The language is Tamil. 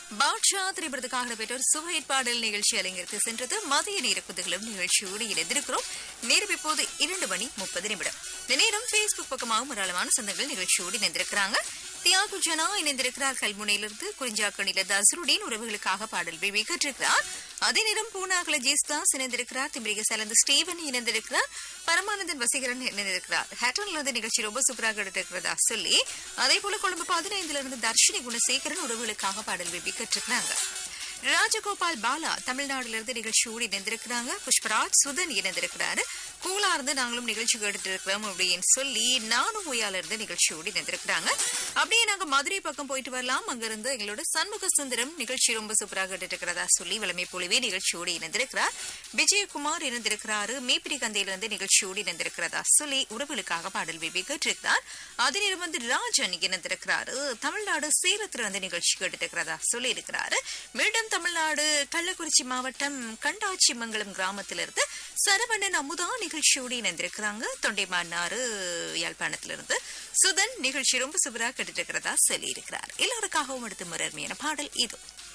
பாட்ஷா திரைப்படத்துக்காக நடைபெற்ற சுவைட் பாடல் நிகழ்ச்சி அலங்கரித்து சென்றது மதிய நேர குதகலம் நிகழ்ச்சியோடு இணைந்திருக்கிறோம் நேரம் இப்போது இரண்டு மணி முப்பது நிமிடம் இந்த நேரம் பேஸ்புக் பக்கமாகவும் ஏராளமான சொந்தங்கள் நிகழ்ச்சியோடு இணைந்திருக்கிறாங்க தியாகு ஜனா இணைந்திருக்கிறார் கல்முனையிலிருந்து குறிஞ்சாக்கணில தசருடீன் உறவுகளுக்காக பாடல் விவி கேட்டிருக்கிறார் அதே நேரம் பூனாகல ஜேஸ்தாஸ் இணைந்திருக்கிறார் திமிரிக சலந்து ஸ்டீவன் இணைந்திருக்கிறார் பரமானந்தன் வசீகரன் இணைந்திருக்கிறார் ஹேட்டன்ல இருந்து நிகழ்ச்சி ரொம்ப சூப்பராக எடுத்திருக்கிறதா சொல்லி அதே போல கொழும்பு பதினைந்துல இருந்து தர்ஷினி குணசேகரன் உறவுகளுக்காக பாடல் விபி கேட்டிருக்கிறாங்க ராஜகோபால் பாலா தமிழ்நாடுல நிகழ்ச்சியோடு இணைந்திருக்கிறாங்க புஷ்பராஜ் சுதன் இணைந்திருக்கிறாரு கூலா இருந்து நாங்களும் நிகழ்ச்சி கேட்டுட்டு இருக்கிறோம் அப்படின்னு சொல்லி நானும் ஒய்யால இருந்து நிகழ்ச்சியோடு இணைந்திருக்கிறாங்க அப்படியே நாங்க மதுரை பக்கம் போயிட்டு வரலாம் அங்க இருந்து எங்களோட சண்முக சுந்தரம் நிகழ்ச்சி ரொம்ப சூப்பராக கேட்டுட்டு இருக்கிறதா சொல்லி வளமை போலவே நிகழ்ச்சியோடு இணைந்திருக்கிறார் விஜயகுமார் இணைந்திருக்கிறாரு மேப்பிடி கந்தையில இருந்து நிகழ்ச்சியோடு இணைந்திருக்கிறதா சொல்லி உறவுகளுக்காக பாடல் விபி கேட்டிருக்கிறார் அதே நேரம் வந்து ராஜன் இணைந்திருக்கிறாரு தமிழ்நாடு சேலத்துல இருந்து நிகழ்ச்சி கேட்டுட்டு இருக்கிறதா சொல்லி இருக்கிறாரு மீண்டும் தமிழ்நாடு கள்ளக்குறிச்சி மாவட்டம் கண்டாச்சிமங்கலம் கிராமத்திலிருந்து சரவணன் அமுதா நிகழ்ச்சியோடு இணைந்திருக்கிறாங்க தொண்டைமானாறு யாழ்ப்பாணத்திலிருந்து சுதன் நிகழ்ச்சி ரொம்ப சூப்பராக கேட்டுட்டு இருக்கிறதா சொல்லி இருக்கிறார் எல்லோருக்காகவும் அடுத்து முறை பாடல் இது